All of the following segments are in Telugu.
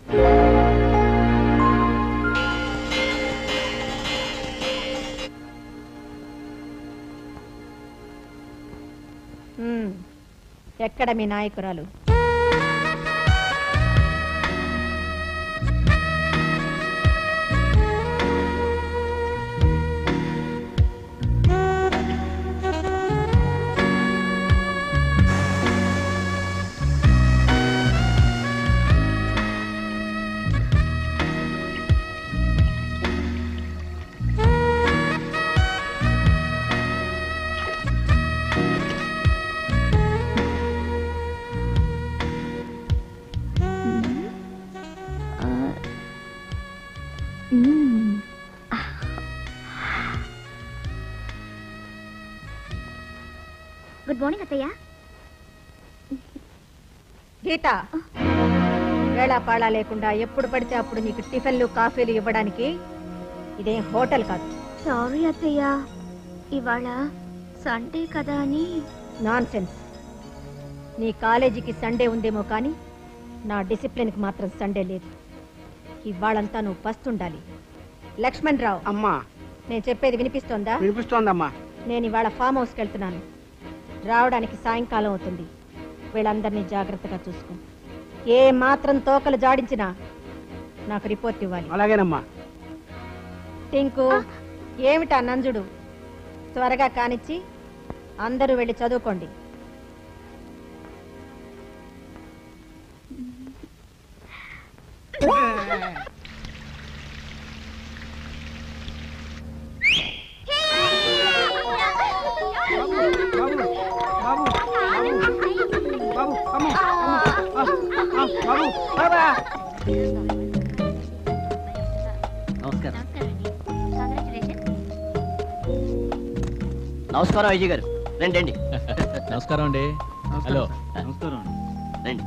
మ్మ్. ఎక్కడ మీ నాయకురాలు గుడ్ మార్నింగ్ అత్తయ్య గీత వేళాపాళా లేకుండా ఎప్పుడు పడితే అప్పుడు నీకు టిఫిన్లు కాఫీలు ఇవ్వడానికి ఇదేం హోటల్ కాదు సారీ అత్తయ్య ఇవాళ సండే కదా అని నాన్ సెన్స్ నీ కాలేజీకి సండే ఉందేమో కానీ నా డిసిప్లిన్కి మాత్రం సండే లేదు ఇవాళంతా నువ్వు పస్తుండాలి లక్ష్మణ్ రావు అమ్మా నేను చెప్పేది వినిపిస్తోందా వినిపిస్తోందమ్మా నేను ఇవాళ ఫామ్ హౌస్కి వెళ్తున్నాను రావడానికి సాయంకాలం అవుతుంది వీళ్ళందరినీ జాగ్రత్తగా చూసుకో ఏ మాత్రం తోకలు జాడించినా నాకు రిపోర్ట్ ఇవ్వాలి అలాగేనమ్మా టింకు ఏమిటా నంజుడు త్వరగా కానిచ్చి అందరూ వెళ్ళి చదువుకోండి బాబు బాబు బాబు అమ్మ బాబు బాబా నమస్కారం నమస్కారం అయ్య గారు రండి రండి నమస్కారం అండి హలో నమస్కారం రండి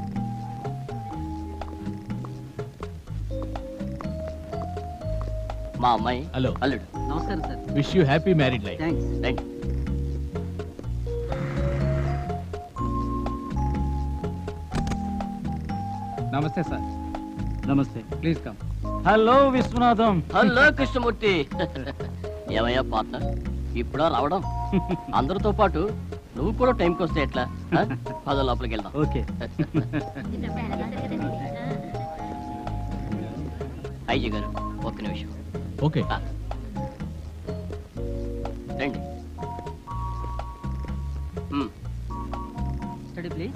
మా అమ్మాయి హలో అల్లుడు నమస్కారం sir wish you happy married life thanks రండి నమస్తే సార్ నమస్తే please come hello Viswanatham hello Krishnamurthy ఏమయ్యా పార్ట్నర్ ఇప్పుడా రావడం అందరితో పాటు నువ్వు కూడా టైంకి వస్తే ఎట్లా ఆ? పద లోపలికి వెళ్దాం ఓకే అయ్య గారు ఒక్క నిమిషం ఓకే ఆ. రండి మ్. స్టడీ ప్లీజ్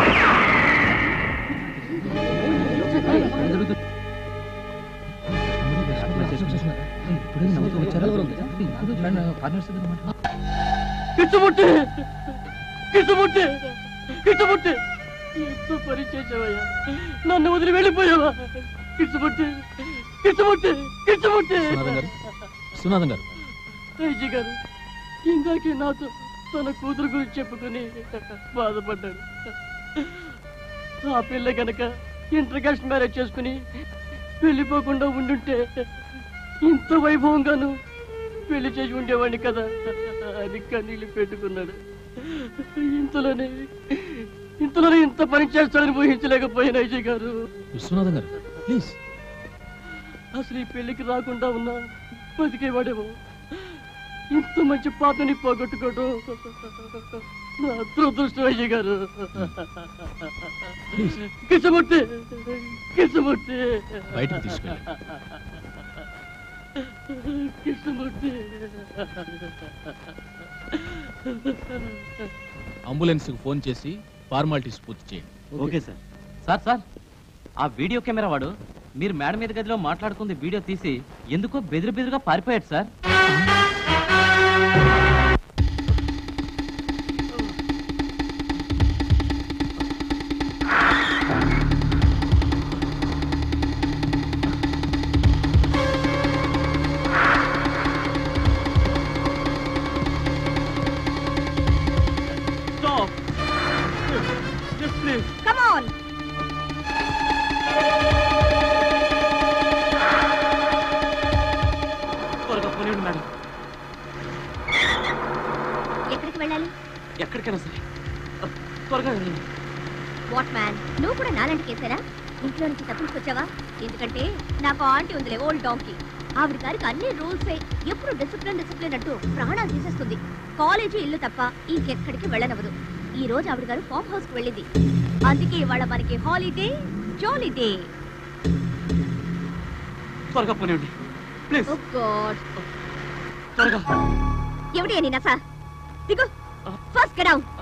కిచ్చుముట్టి కిచ్చుముట్టి కిచ్చుముట్టి ఎంత పని చేసావయ్యా నన్ను వదిలి వెళ్ళిపోయావా కిచ్చుముట్టి కిచ్చుముట్టి కిచ్చుముట్టి విశ్వనాథం గారు విశ్వనాథం గారు అయ్య గారు ఇందాకే నాతో తన కూతురు గురించి చెప్పుకుని బాధపడ్డాడు ఆ పిల్ల కనుక ఇంటర్ కాస్ట్ మ్యారేజ్ చేసుకుని వెళ్ళిపోకుండా ఉండుంటే ఇంత వైభవంగాను పెళ్లి చేసి ఉండేవాడిని కదా అని కన్నీళ్ళు పెట్టుకున్నాడు ఇంతలోనే ఇంతలోనే ఇంత పని చేస్తాడని ఊహించలేకపోయాను అయ్య గారు విశ్వనాథం గారు ప్లీజ్ అసలు ఈ పెళ్లికి రాకుండా ఉన్నా బతికేవాడేమో ఇంత మంచి పాటని పోగొట్టుకోవడం నా దురదృష్టం అయ్య గారు కిసముట్టి కిసముట్టి బయటకు తీసుకెళ్ళండి కిసముట్టి అంబులెన్స్ కు ఫోన్ చేసి ఫార్మాలిటీస్ పూర్తి చేయండి ఓకే సార్ సార్ సార్ ఆ వీడియో కెమెరా వాడు మీరు మేడ మీద గదిలో మాట్లాడుకుంది వీడియో తీసి ఎందుకో బెదిరి బెదిరిగా పారిపోయాడు సార్ కమ్ ఆన్ త్వరగా పోనీయండి మేడం ఎక్కడికి వెళ్ళాలి ఎక్కడికైనా సరే త్వరగా వెళ్ళండి వాట్ మ్యాన్ నువ్వు కూడా నాలాంటి కేసారా ఇంట్లో నుంచి తప్పించుకొచ్చావా ఎందుకంటే నాకు ఆంటీ ఉందిలే ఓల్డ్ డాంకీ ఆవిడ గారికి అన్ని రూల్స్ ఎప్పుడు డిసిప్లిన్ డిసిప్లిన్ అంటూ ప్రాణాలు తీసేస్తుంది కాలేజీ ఇల్లు తప్ప ఇంకెక్కడికి వెళ్ళనవదు ఈ రోజు ఆవిడ గారు ఫామ్ హౌస్ కి వెళ్ళింది అందుకే ఇవాళ మనకి హాలిడే జాలిడే త్వరగా పోనివ్వండి ప్లీజ్ ఓ గాడ్ త్వరగా ఎవడి అని నసా దిగు ఫస్ట్ గెట్ అవుట్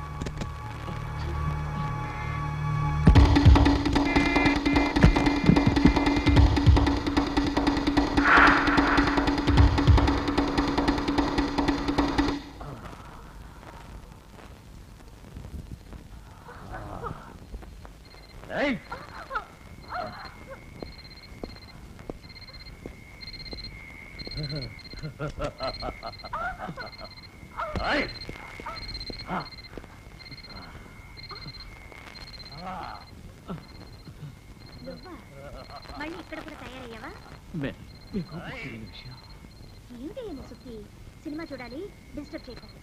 మళ్ళీ ఇక్కడ కూడా తయారయ్యావా మే- మీకు తెలియని విషయం ఏంటి ఏమో సుఖి సినిమా చూడాలి డిస్టర్బ్ చేయకు